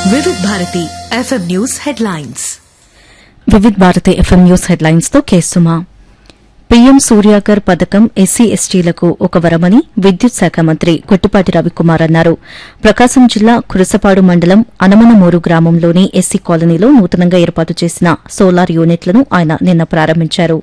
Vividh Bharati FM news headlines Vividh Bharati FM news headlines తో కేసుమా PM Surya Ghar పథకం ఎస్సీ ఎస్టీలకు ఒక వరమని విద్యుత్ శాఖ మంత్రి కొట్టిపాటి రవికుమార్ అన్నారు ప్రకాశం జిల్లా కురసపాడు మండలం అనమనమూరు గ్రామంలోని ఎస్సీ కాలనీలో నూతనంగా ఏర్పాటు చేసిన సోలార్ యూనిట్లను ఆయన నిన్న ప్రారంభించారు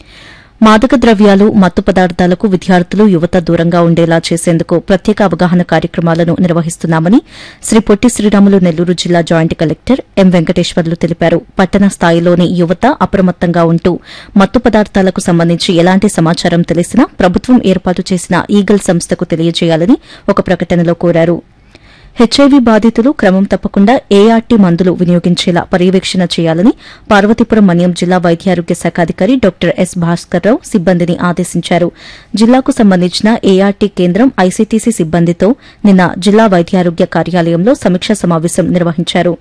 మాదక ద్రవ్యాలు మత్తు పదార్థాలకు విద్యార్థులు యువత దూరంగా ఉండేలా చేసేందుకు ప్రత్యేక అవగాహన కార్యక్రమాలను నిర్వహిస్తున్నామని శ్రీ పొట్టి శ్రీరాములు నెల్లూరు జిల్లా జాయింట్ కలెక్టర్ ఎం వెంకటేశ్వర్లు తెలిపారు పట్టణ స్థాయిలోని యువత అప్రమత్తంగా ఉంటూ మత్తు పదార్థాలకు సంబంధించి ఎలాంటి సమాచారం తెలిసినా ప్రభుత్వం ఏర్పాటు చేసిన ఈగల్ సంస్థకు తెలియజేయాలని ఒక ప్రకటనలో కోరారు హెచ్ఐవీ బాధితులు క్రమం తప్పకుండా ఏఆర్టీ మందులు వినియోగించేలా పర్యవేక్షణ చేయాలని పార్వతీపురం మన్యం జిల్లా వైద్యారోగ్య శాఖ అధికారి డాక్టర్ ఎస్ భాస్కర్రావు సిబ్బందిని ఆదేశించారు జిల్లాకు సంబంధించిన ఏఆర్టీ కేంద్రం ఐసీటీసీ సిబ్బందితో నిన్న జిల్లా వైద్యారోగ్య కార్యాలయంలో సమీక్షా సమావేశం నిర్వహించారు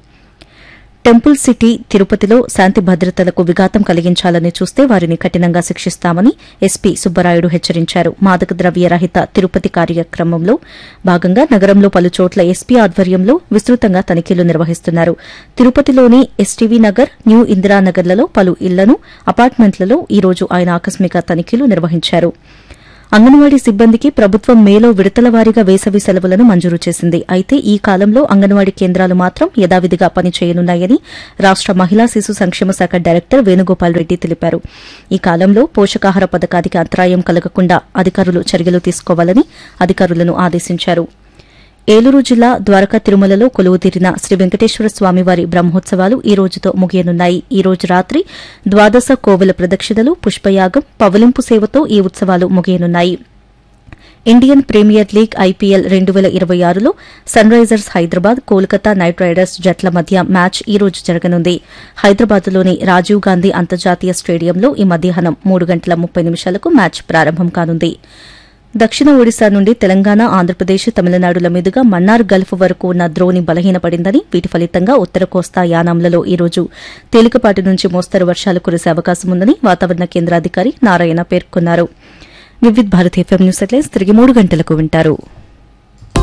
టెంపుల్ సిటీ తిరుపతిలో శాంతి భద్రతలకు విఘాతం కలిగించాలని చూస్తే వారిని కఠినంగా శిక్షిస్తామని ఎస్పీ సుబ్బరాయుడు హెచ్చరించారు మాదక ద్రవ్య రహిత తిరుపతి కార్యక్రమంలో భాగంగా నగరంలో పలుచోట్ల ఎస్పీ ఆధ్వర్యంలో విస్తృతంగా తనిఖీలు నిర్వహిస్తున్నారు తిరుపతిలోని ఎస్టీవీ నగర్ న్యూ ఇందిరానగర్లలో పలు ఇళ్లను అపార్ట్మెంట్లలో ఈ రోజు ఆయన ఆకస్మిక తనిఖీలు నిర్వహించారు అంగన్వాడీ సిబ్బందికి ప్రభుత్వం మేలో విడతల వారీగా వేసవి సెలవులను మంజూరు చేసింది అయితే ఈ కాలంలో అంగన్వాడీ కేంద్రాలు మాత్రం యథావిధిగా పనిచేయనున్నాయని రాష్ట మహిళా శిశు సంక్షేమ శాఖ డైరెక్టర్ వేణుగోపాల్ రెడ్డి తెలిపారు ఈ కాలంలో పోషకాహార పథకానికి అంతరాయం కలగకుండా అధికారులు చర్యలు తీసుకోవాలని అధికారులను ఆదేశించారు ఏలూరు జిల్లా ద్వారకా తిరుమలలో కొలువు తీరిన శ్రీ వెంకటేశ్వర స్వామివారి బ్రహ్మోత్సవాలు ఈ రోజుతో ముగియనున్నాయి ఈ రోజు రాత్రి ద్వాదశ కోవెల ప్రదక్షిణలు పుష్పయాగం పవలింపు సేవతో ఈ ఉత్సవాలు ముగియనున్నాయి ఇండియన్ ప్రీమియర్ లీగ్ ఐపీఎల్ రెండు వేల ఇరవై ఆరులో Sunrisers Hyderabad Kolkata knight riders జట్ల మధ్య మ్యాచ్ ఈ రోజు జరగనుంది హైదరాబాద్లోని రాజీవ్ గాంధీ అంతర్జాతీయ స్టేడియంలో ఈ మధ్యాహ్నం మూడు గంటల ముప్పై నిమిషాలకు మ్యాచ్ ప్రారంభం కానుంది దక్షిణ ఒడిశా నుండి తెలంగాణ ఆంధ్రప్రదేశ్ తమిళనాడుల మీదుగా మన్నార్ గల్ఫ్ వరకు ఉన్న ద్రోణి బలహీనపడిందని వీటి ఫలితంగా ఉత్తర కోస్తా యానాంలలో ఈ రోజు తేలికపాటి నుంచి మోస్తరు వర్షాలు కురిసే అవకాశం ఉందని వాతావరణ కేంద్రాధికారి నారాయణ పేర్కొన్నారు Vividh Bharat FM news headlines తిరిగి మూడు గంటలకు వింటారు